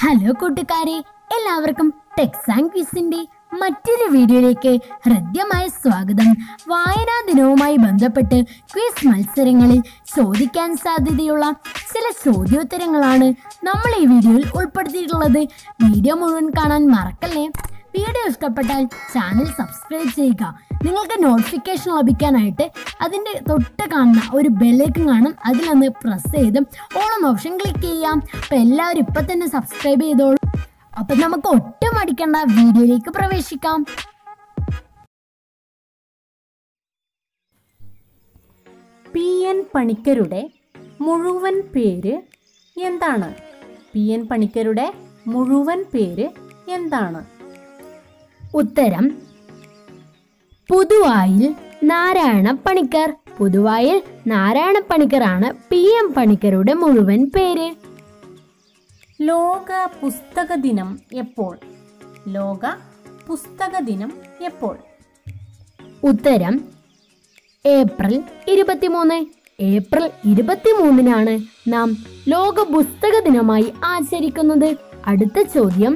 hello കൂട്ടുകാരെ എല്ലാവർക്കും Tex and ക്വിസിന്റെ മറ്റൊരു വീഡിയോയിലേക്ക് ഹൃദ്യമായ സ്വാഗതം വായനാ ദിനവുമായി ബന്ധപ്പെട്ട് ക്വിസ് മത്സരങ്ങളിൽ ചോദിക്കാൻ സാധ്യതയുള്ള ചില ചോദ്യോത്തരങ്ങളാണ് നമ്മൾ ഈ വീഡിയോയിൽ ഉൾപ്പെടുത്തിയിട്ടുള്ളത് വീഡിയോ മുഴുവൻ കാണാൻ മറക്കല്ലേ വീഡിയോ ഇഷ്ടപ്പെട്ടാൽ ചാനൽ സബ്സ്ക്രൈബ് ചെയ്യുക നിങ്ങൾക്ക് നോട്ടിഫിക്കേഷൻ ലഭിക്കാനായിട്ട് അതിൻ്റെ തൊട്ട് കാണുന്ന ഒരു ബെല്ലേക്കും കാണും അതിലൊന്ന് പ്രസ് ചെയ്ത് ഓളം ഓപ്ഷൻ ക്ലിക്ക് ചെയ്യാം അപ്പം എല്ലാവരും ഇപ്പം തന്നെ സബ്സ്ക്രൈബ് ചെയ്തോളൂ അപ്പം നമുക്ക് ഒട്ടും അടിക്കേണ്ട വീഡിയോയിലേക്ക് പ്രവേശിക്കാം പി എൻ പണിക്കരുടെ മുഴുവൻ പേര് എന്താണ് പി എൻ പണിക്കരുടെ മുഴുവൻ പേര് എന്താണ് ഉത്തരം പുതുവായിൽ നാരായണ പണിക്കർ പുതുവായിൽ നാരായണ പണിക്കറാണ് പി എം പണിക്കരുടെ മുഴുവൻ പേര് ലോക പുസ്തക ദിനം എപ്പോൾ ലോക പുസ്തക ദിനം എപ്പോൾ ഉത്തരം ഏപ്രിൽ ഇരുപത്തിമൂന്ന് ഏപ്രിൽ ഇരുപത്തിമൂന്നിനാണ് നാം ലോക പുസ്തക ദിനമായി ആചരിക്കുന്നത് അടുത്ത ചോദ്യം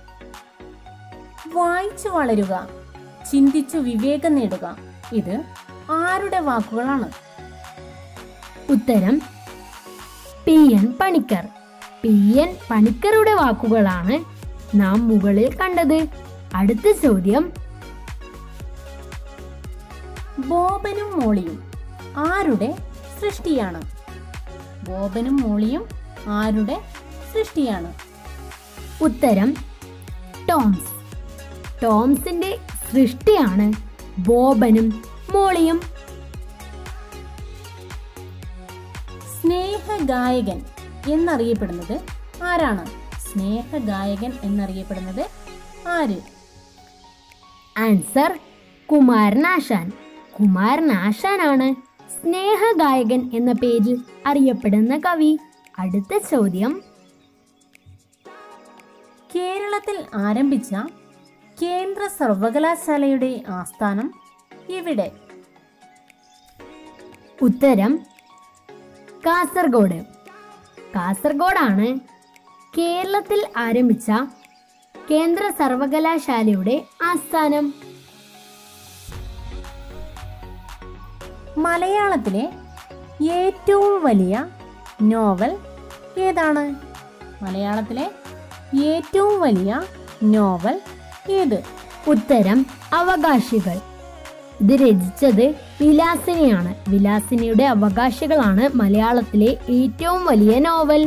വായിച്ചു വളരുക ചിന്തിച്ചു വിവേകം നേടുക ഇത് ആരുടെ വാക്കുകളാണ് ഉത്തരം P N Panicker P N പണിക്കറുടെ വാക്കുകളാണ് നാം മുകളിൽ കണ്ടത് അടുത്ത ചോദ്യം ബോബനും മോളിയും ആരുടെ സൃഷ്ടിയാണ് ബോബനും മോളിയും ആരുടെ സൃഷ്ടിയാണ് ഉത്തരം ടോംസ് ടോംസിന്റെ സൃഷ്ടിയാണ് ബോബനും മോളിയും സ്നേഹഗായകൻ എന്നറിയപ്പെടുന്നത് ആരാണ് സ്നേഹഗായകൻ എന്നറിയപ്പെടുന്നത് ആര് ആൻസർ കുമാരനാശാൻ കുമാരനാശാനാണ് സ്നേഹഗായകൻ എന്ന പേരിൽ അറിയപ്പെടുന്ന കവി അടുത്ത ചോദ്യം കേരളത്തിൽ ആരംഭിച്ച കേന്ദ്ര സർവകലാശാലയുടെ ആസ്ഥാനം എവിടെ ഉത്തരം കാസർഗോഡ് കാസർഗോഡാണ് കേരളത്തിൽ ആരംഭിച്ച കേന്ദ്ര സർവകലാശാലയുടെ ആസ്ഥാനം മലയാളത്തിലെ ഏറ്റവും വലിയ നോവൽ ഏതാണ് മലയാളത്തിലെ ഏറ്റവും വലിയ നോവൽ ഏത് ഉത്തരം അവകാശികൾ ഇത് രചിച്ചത് വിലാസിനിയാണ് വിലാസിനിയുടെ അവകാശികളാണ് മലയാളത്തിലെ ഏറ്റവും വലിയ നോവൽ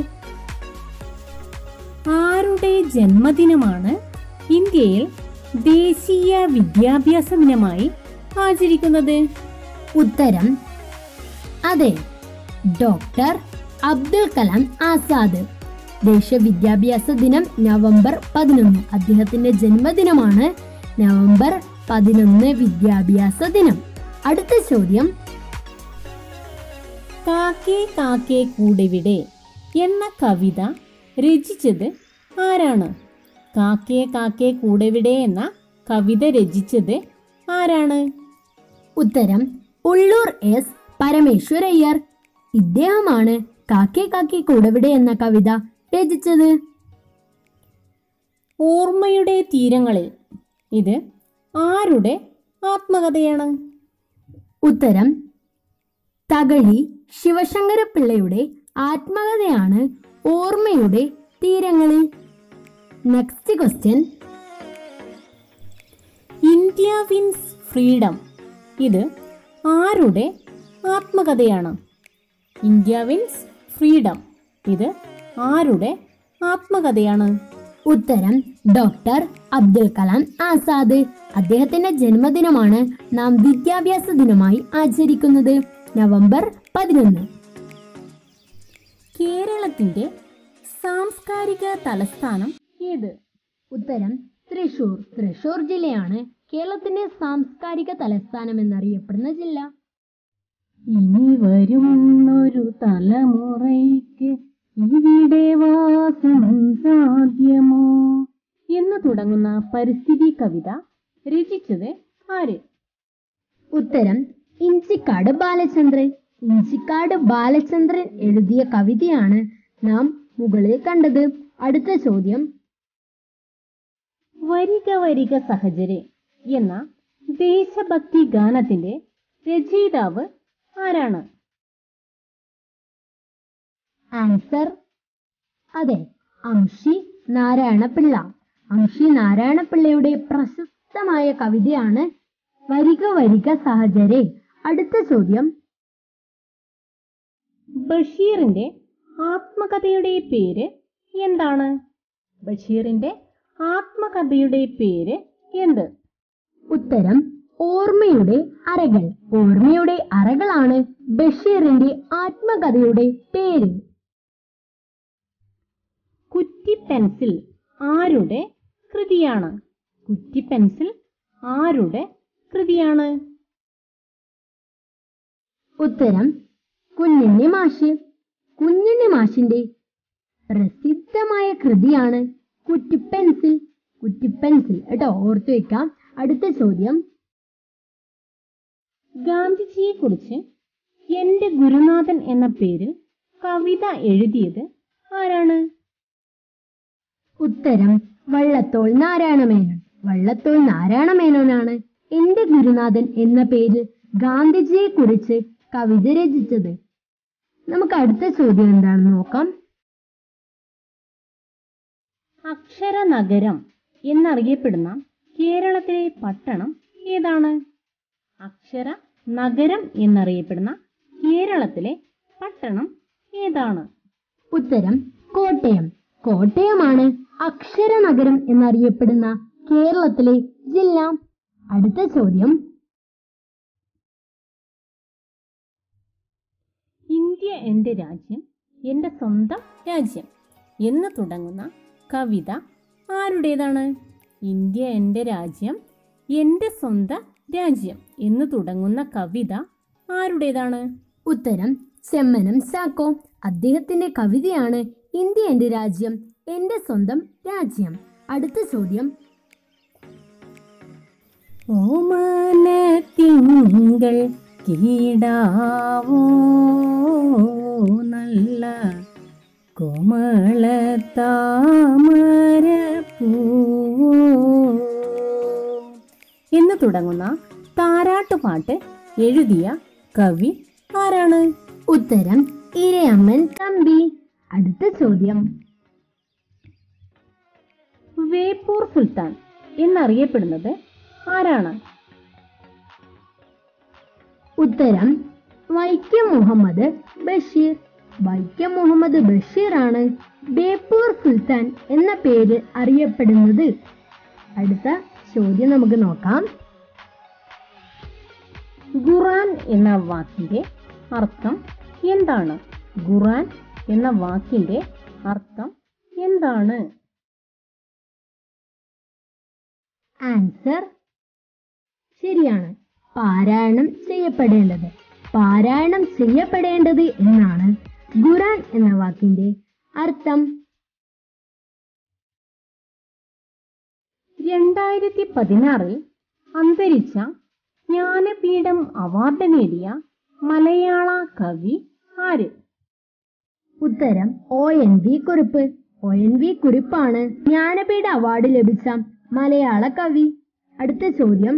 ആരുടെ ജന്മദിനമാണ് ഇന്ത്യയിൽ ദേശീയ വിദ്യാഭ്യാസ ദിനമായി ആചരിക്കുന്നത് ഉത്തരം അതെ ഡോക്ടർ അബ്ദുൽ കലാം ആസാദ് ദേശീയ വിദ്യാഭ്യാസ ദിനം നവംബർ പതിനൊന്ന് അദ്ദേഹത്തിന്റെ ജന്മദിനമാണ് നവംബർ പതിനൊന്ന് വിദ്യാഭ്യാസ ദിനം അടുത്ത ചോദ്യം കാക്കേ കാക്കേ കൂടെവിടെ എന്ന കവിത രചിച്ചത് ആരാണ് കാക്കേ കാക്കേ കൂടെവിടെ എന്ന കവിത രചിച്ചത് ആരാണ് ഉത്തരം ഉള്ളൂർ എസ് പരമേശ്വരയ്യർ ഇദ്ദേഹമാണ് കാക്കെ കാക്കി കൂടവിടെ എന്ന കവിത രചിച്ചത് ഓർമ്മയുടെ തീരങ്ങളിൽ ഇത് ആരുടെ ആത്മകഥയാണ് ഉത്തരം തകഴി ശിവശങ്കരപിള്ളയുടെ ആത്മകഥയാണ് ഓർമ്മയുടെ തീരങ്ങളിൽ next question India wins freedom ഇത് ആരുടെ ആത്മകഥയാണ് ഇന്ത്യ വിൻസ് ഫ്രീഡം ഇത് ആരുടെ ആത്മകഥയാണ് ഉത്തരം ഡോക്ടർ അബ്ദുൽ കലാം ആസാദ് അദ്ദേഹത്തിന്റെ ജന്മദിനമാണ് നാം വിദ്യാഭ്യാസ ദിനമായി ആചരിക്കുന്നത് നവംബർ പതിനൊന്ന് കേരളത്തിന്റെ സാംസ്കാരിക തലസ്ഥാനം ഏത് ഉത്തരം തൃശൂർ തൃശൂർ ജില്ലയാണ് കേരളത്തിന്റെ സാംസ്കാരിക തലസ്ഥാനം എന്നറിയപ്പെടുന്ന ജില്ല ഇനി വരുന്നൊരു തലമുറയ്ക്ക് ഇവിടെ വാസം സാധ്യമോ എന്ന് തുടങ്ങുന്ന പരിസ്ഥിതി കവിത രചിച്ചത് ആര് ഉത്തരം ഇഞ്ചിക്കാട് ബാലചന്ദ്രൻ ഇഞ്ചിക്കാട് ബാലചന്ദ്രൻ എഴുതിയ കവിതയാണ് നാം മുകളിൽ കണ്ടത് അടുത്ത ചോദ്യം വരിക വരിക സഹചരെ എന്ന ദേശഭക്തി ഗാനത്തിന്റെ രചയിതാവ് ആരാണ് ആൻസർ അതെ അംഷി നാരായണപിള്ള അംഷി നാരായണപിള്ളയുടെ പ്രശസ്തമായ കവിതയാണ് വരിക വരിക സഹചരെ അടുത്ത ചോദ്യം ബഷീറിന്റെ ആത്മകഥയുടെ പേര് എന്താണ് ബഷീറിന്റെ ആത്മകഥയുടെ പേര് എന്ത് ഉത്തരം ഓർമ്മയുടെ അറകൾ ഓർമ്മയുടെ അറകളാണ് ബഷീറിന്റെ ആത്മകഥയുടെ പേര് കുറ്റി പെൻസിൽ ആരുടെ കൃതിയാണ് കുറ്റി പെൻസിൽ ആരുടെ കൃതിയാണ് ഉത്തരം കുഞ്ഞുണ്ണി മാഷ് കുഞ്ഞുണ്ണി മാഷിന്റെ പ്രസിദ്ധമായ കൃതിയാണ് കുറ്റിപ്പെൻസിൽ കുറ്റിപ്പെൻസിൽ കേട്ടോ ഓർത്തു വെക്കാം അടുത്ത ചോദ്യം ഗാന്ധിജിയെ കുറിച്ച് എന്റെ ഗുരുനാഥൻ എന്ന പേരിൽ കവിത എഴുതിയത് ആരാണ് ഉത്തരം വള്ളത്തോൾ നാരായണമേനോൻ വള്ളത്തോൾ നാരായണമേനോനാണ് എന്റെ ഗുരുനാഥൻ എന്ന പേരിൽ ഗാന്ധിജിയെ കുറിച്ച് കവിത രചിച്ചത് നമുക്ക് അടുത്ത ചോദ്യം എന്താണെന്ന് നോക്കാം അക്ഷര നഗരം എന്നറിയപ്പെടുന്ന കേരളത്തിലെ പട്ടണം ഏതാണ് അക്ഷര നഗരം എന്നറിയപ്പെടുന്ന കേരളത്തിലെ പട്ടണം ഏതാണ് ഉത്തരം കോട്ടയം കോട്ടയമാണ് അക്ഷരനഗരം എന്നറിയപ്പെടുന്ന കേരളത്തിലെ ജില്ല അടുത്ത ചോദ്യം ഇന്ത്യ എൻ്റെ രാജ്യം എൻ്റെ സ്വന്തം രാജ്യം എന്ന് തുടങ്ങുന്ന കവിത ആരുടേതാണ് ഇന്ത്യ എൻ്റെ രാജ്യം എൻ്റെ സ്വന്തം രാജ്യം എന്ന് തുടങ്ങുന്ന കവിത ആരുടേതാണ് ഉത്തരം ചെമ്മനം ചാക്കോ അദ്ദേഹത്തിന്റെ കവിതയാണ് ഇന്ത്യ എന്റെ രാജ്യം എന്റെ സ്വന്തം രാജ്യം അടുത്ത ചോദ്യം ഓമന തിങ്കൾ കീടാവോ നല്ല കോമള താമര പൂവോ എന്ന് തുടങ്ങുന്ന താരാട്ടുപാട്ട് എഴുതിയ കവി ആരാണ് ഉത്തരം ഇരയമ്മൻ തമ്പി അടുത്ത ചോദ്യം വേപ്പൂർ സുൽത്താൻ എന്നറിയപ്പെടുന്നത് ആരാണ് ഉത്തരം വൈക്കം മുഹമ്മദ് ബഷീർ വൈക്കം മുഹമ്മദ് ബഷീർ ആണ് ബേപ്പൂർ സുൽത്താൻ എന്ന പേര് അറിയപ്പെടുന്നത് അടുത്ത ചോദ്യം നമുക്ക് നോക്കാം ഖുറാൻ എന്ന വാക്കിന്റെ അർത്ഥം എന്താണ് ഖുറാൻ എന്ന വാക്കിന്റെ അർത്ഥം എന്താണ് ആൻസർ ശരിയാണ് പാരായണം ചെയ്യപ്പെടേണ്ടത് പാരായണം ചെയ്യപ്പെടേണ്ടത് എന്നാണ് ഖുറാൻ എന്ന വാക്കിന്റെ അർത്ഥം രണ്ടായിരത്തി പതിനാറിൽ അന്തരിച്ച ജ്ഞാനപീഠം അവാർഡ് നേടിയ മലയാള കവി ആര് ഉത്തരം O N V Kurup O N V കുറിപ്പാണ് ജ്ഞാനപീഠ അവാർഡ് ലഭിച്ച മലയാള കവി അടുത്ത ചോദ്യം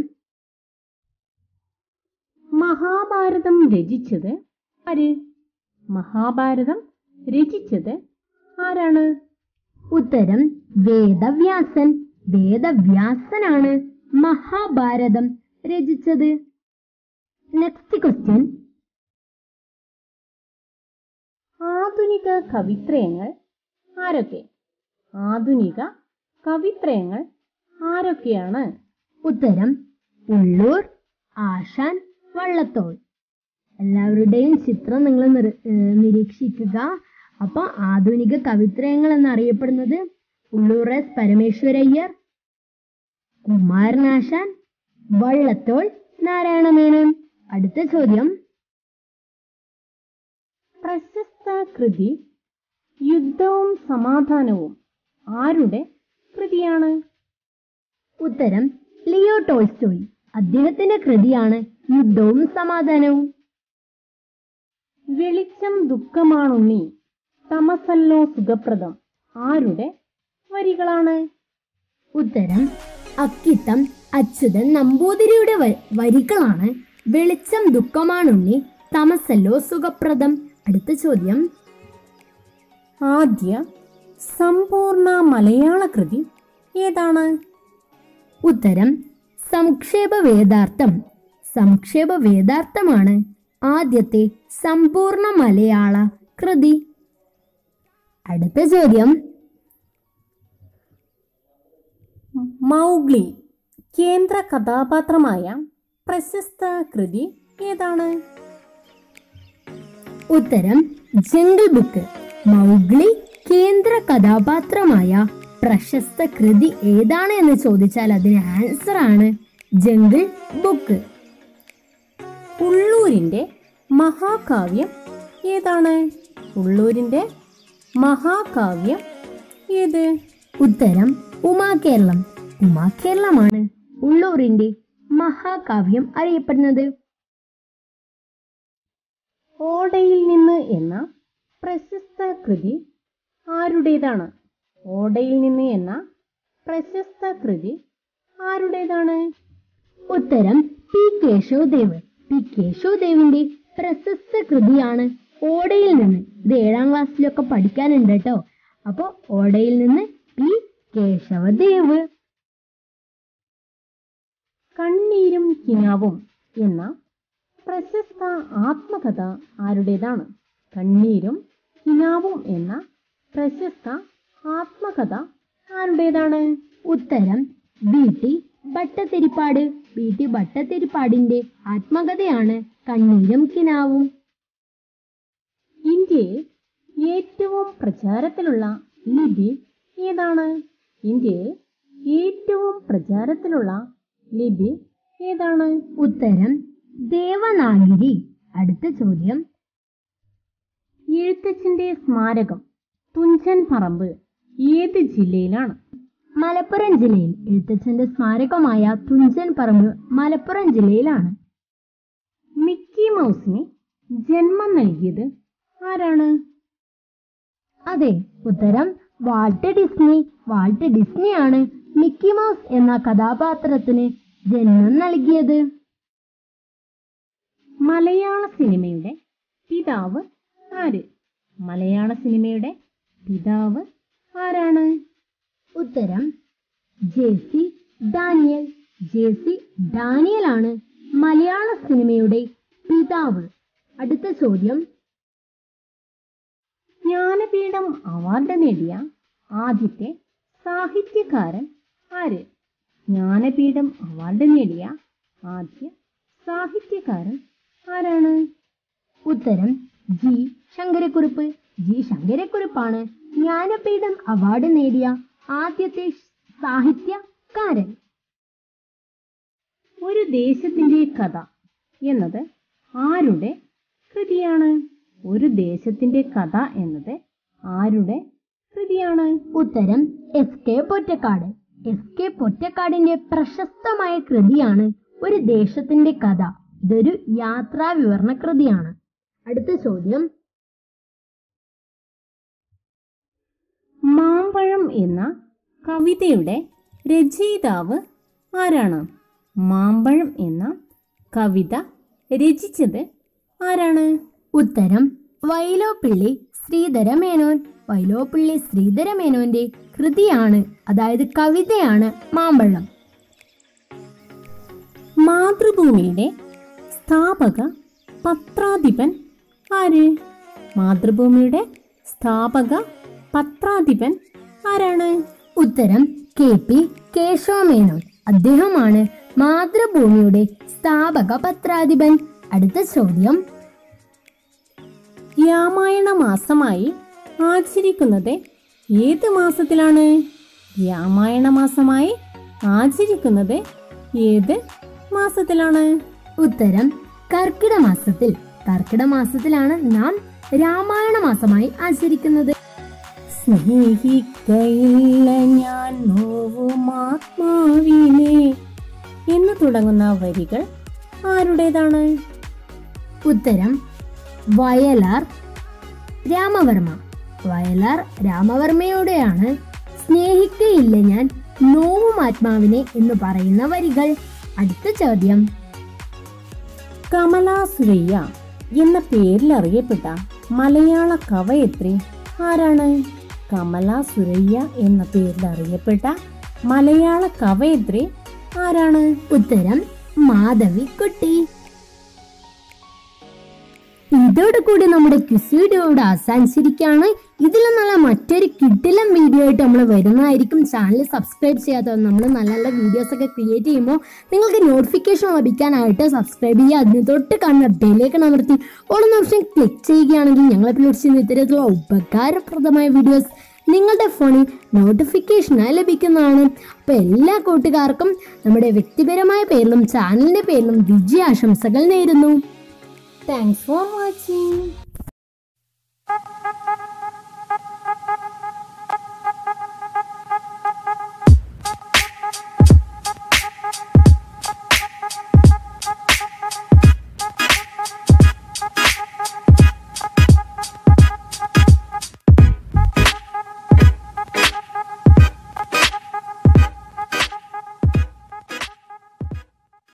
മഹാഭാരതം രചിച്ചത് ആര് മഹാഭാരതം രചിച്ചത് ആരാണ് ഉത്തരം വേദവ്യാസൻ വേദവ്യാസനാണ് മഹാഭാരതം രചിച്ചത് നെക്സ്റ്റ് ക്വസ്റ്റ്യൻ ആധുനിക കവിത്രയങ്ങൾ ആരൊക്കെ ആധുനിക കവിത്രയങ്ങൾ ആരൊക്കെയാണ് ഉത്തരം ഉള്ളൂർ ആശാൻ വള്ളത്തോൾ എല്ലാവരുടെയും ചിത്രം നിങ്ങൾ നിർ- ഏർ നിരീക്ഷിക്കുക അപ്പൊ ആധുനിക കവിത്രയങ്ങൾ എന്നറിയപ്പെടുന്നത് ഉള്ളൂർ എസ് പരമേശ്വരയ്യർ കുമാരനാശാൻ വള്ളത്തോൾ നാരായണമേനോൻ അടുത്ത ചോദ്യം പ്രശസ്ത കൃതി യുദ്ധവും സമാധാനവും ആരുടെ കൃതിയാണ് ഉത്തരം ലിയോ ടോൾസ്റ്റോയ് അദ്ദേഹത്തിന്റെ കൃതിയാണ് യുദ്ധവും സമാധാനവും വെളിച്ചം ദുഃഖമാണുണ്ണി തമസല്ലോ സുഖപ്രദം ആരുടെ വരികളാണ് ഉത്തരം അക്കിത്തം അച്യുതൻ നമ്പൂതിരിയുടെ വ- വരികളാണ് വെളിച്ചം ദുഃഖമാണുണ്ണി തമസല്ലോ സുഖപ്രദം അടുത്ത ചോദ്യം ആദ്യ സമ്പൂർണ്ണ മലയാള കൃതി ഏതാണ് ഉത്തരം സംക്ഷേപ വേദാർത്ഥം സംക്ഷേപ വേദാർത്ഥമാണ് ആദ്യത്തെ സമ്പൂർണ്ണ മലയാള കൃതി അടുത്ത ചോദ്യം മൗഗ്ലി കേന്ദ്ര കഥാപാത്രമായ പ്രശസ്ത കൃതി ഏതാണ് ഉത്തരം ജംഗിൾ ബുക്ക് മൗഗ്ലി കേന്ദ്ര കഥാപാത്രമായ പ്രശസ്ത കൃതി ഏതാണ് എന്ന് ചോദിച്ചാൽ അതിന് ആൻസർ ആണ് ജംഗിൾ ബുക്ക് ഉള്ളൂരിന്റെ മഹാകാവ്യം ഏതാണ് ഉള്ളൂരിന്റെ മഹാകാവ്യം ഏത് ഉത്തരം ഉമാകേരളം ഉമാകേരളമാണ് ഉള്ളൂരിന്റെ മഹാകാവ്യം അറിയപ്പെടുന്നത് ഓടയിൽ നിന്ന് എന്ന പ്രശസ്ത കൃതി ആരുടേതാണ് ഓടയിൽ നിന്ന് എന്ന പ്രശസ്ത കൃതി ആരുടേതാണ് ഉത്തരം പി കേശവദേവ് പി കേശവദേവിന്റെ പ്രശസ്ത കൃതിയാണ് ഓടയിൽ നിന്ന് ഇത് ഏഴാം ക്ലാസ്സിലൊക്കെ പഠിക്കാനുണ്ട് കേട്ടോ അപ്പോ ഓടയിൽ നിന്ന് പി കേശവദേവ് കണ്ണീരും കിനാവും എന്ന പ്രശസ്ത ആത്മകഥ ആരുടേതാണ് കണ്ണീരും കിനാവും എന്ന പ്രശസ്ത ആത്മകഥ ആരുടേതാണ് ഉത്തരം B T Bhattathiripad B T ഭട്ടത്തിരിപ്പാടിന്റെ ആത്മകഥയാണ് കണ്ണീരും കിനാവും ഇന്ത്യയിൽ ഏറ്റവും പ്രചാരത്തിലുള്ള ലിപി ഏതാണ് ഇന്ത്യയിൽ ഏറ്റവും പ്രചാരത്തിലുള്ള ലിപി ഏതാണ് ഉത്തരം ദേവനാഗിരി അടുത്ത ചോദ്യം എഴുത്തച്ഛന്റെ സ്മാരകം തുഞ്ചൻ പറമ്പ് ഏത് ജില്ലയിലാണ് മലപ്പുറം ജില്ലയിൽ എഴുത്തച്ഛന്റെ സ്മാരകമായ തുഞ്ചൻ പറമ്പ് മലപ്പുറം ജില്ലയിലാണ് മിക്കി മൗസിന് ജന്മം നൽകിയത് ആരാണ് അതെ ഉത്തരം വാൾട്ട് ഡിസ്നി വാൾട്ട് ഡിസ്നിയാണ് മിക്കി മൗസ് എന്ന കഥാപാത്രത്തിന് ജന്മം നൽകിയത് മലയാള സിനിമയുടെ പിതാവ് ആര് മലയാള സിനിമയുടെ പിതാവ് ആരാണ് ഉത്തരം J C Daniel J C ഡാനിയലാണ് മലയാള സിനിമയുടെ പിതാവ് അടുത്ത ചോദ്യം ജ്ഞാനപീഠം അവാർഡ് നേടിയ ആദ്യത്തെ സാഹിത്യകാരൻ ആര് ജ്ഞാനപീഠം അവാർഡ് നേടിയ ആദ്യ സാഹിത്യകാരൻ ആരാണ് ഉത്തരം ജി ശങ്കരക്കുറുപ്പ് ജി ശങ്കരക്കുറുപ്പാണ് ജ്ഞാനപീഠം അവാർഡ് നേടിയ ആദ്യത്തെ സാഹിത്യകാരൻ ഒരു ദേശത്തിന്റെ കഥ എന്നത് ആരുടെ കൃതിയാണ് ഒരു ദേശത്തിന്റെ കഥ എന്നത് ആരുടെ കൃതിയാണ് ഉത്തരം S K Pottekkatt S K പൊറ്റക്കാടിന്റെ പ്രശസ്തമായ കൃതിയാണ് ഒരു ദേശത്തിന്റെ കഥ ഇതൊരു യാത്രാ വിവരണ കൃതിയാണ് അടുത്ത ചോദ്യം മാമ്പഴം എന്ന കവിതയുടെ രചയിതാവ് ആരാണ് മാമ്പഴം എന്ന കവിത രചിച്ചത് ആരാണ് ഉത്തരം വൈലോപ്പിള്ളി ശ്രീധര മേനോൻ വൈലോപ്പിള്ളി ശ്രീധര മേനോന്റെ കൃതിയാണ് അതായത് കവിതയാണ് മാമ്പഴം മാതൃഭൂമിയുടെ സ്ഥാപക പത്രാധിപൻ ആര് മാതൃഭൂമിയുടെ സ്ഥാപക പത്രാധിപൻ ആരാണ് ഉത്തരം കെ പി കേശവമേനോൻ അദ്ദേഹമാണ് മാതൃഭൂമിയുടെ സ്ഥാപക പത്രാധിപൻ അടുത്ത ചോദ്യം രാമായണ മാസമായി ആചരിക്കുന്നത് ഏത് മാസത്തിലാണ് രാമായണ മാസമായി ആചരിക്കുന്നത് ഏത് മാസത്തിലാണ് ഉത്തരം കർക്കിട മാസത്തിൽ കർക്കിട മാസത്തിലാണ് നാം രാമായണ മാസമായി ആചരിക്കുന്നത് സ്നേഹിക്കയില്ല ഞാൻ നോവുമാത്മാവിനെ എന്ന് തുടങ്ങുന്ന വരികൾ ആരുടേതാണ് ഉത്തരം വയലാർ രാമവർമ്മ വയലാർ രാമവർമ്മയോടെയാണ് സ്നേഹിക്കയില്ല ഞാൻ നോവും ആത്മാവിനെ എന്ന് പറയുന്ന വരികൾ അടുത്ത ചോദ്യം കമലാ സുരയ്യ എന്ന പേരിൽ അറിയപ്പെട്ട മലയാള കവയത്രി ആരാണ് കമലാ സുരയ്യ എന്ന പേരിൽ അറിയപ്പെട്ട മലയാള കവയത്രി ആരാണ് ഉത്തരം മാധവി കുട്ടി ഇതോടുകൂടി നമ്മുടെ ക്വിസ് വീഡിയോ ഇവിടെ അവസാനിച്ചിരിക്കുകയാണ് ഇതിൽ നല്ല മറ്റൊരു കിടിലം വീഡിയോ ആയിട്ട് നമ്മൾ വരുന്നതായിരിക്കും ചാനൽ സബ്സ്ക്രൈബ് ചെയ്യാത്തവർ നമ്മൾ നല്ല നല്ല വീഡിയോസ് ഒക്കെ ക്രിയേറ്റ് ചെയ്യുമ്പോൾ നിങ്ങൾക്ക് നോട്ടിഫിക്കേഷൻ ലഭിക്കാനായിട്ട് സബ്സ്ക്രൈബ് ചെയ്യുക അതിന് തൊട്ട് കാണുന്ന ബെല്ലേക്ക് അമർത്തി ഓളം ഓപ്ഷൻ ക്ലിക്ക് ചെയ്യുകയാണെങ്കിൽ ഞങ്ങളെ പിടിച്ചിരുന്ന ഇത്തരത്തിലുള്ള ഉപകാരപ്രദമായ വീഡിയോസ് നിങ്ങളുടെ ഫോണിൽ നോട്ടിഫിക്കേഷനായി ലഭിക്കുന്നതാണ് അപ്പോൾ എല്ലാ കൂട്ടുകാർക്കും നമ്മുടെ വ്യക്തിപരമായ പേരിലും ചാനലിൻ്റെ പേരിലും വിജയാശംസകൾ നേരുന്നു താങ്ക്സ് ഫോർ വാച്ചിങ്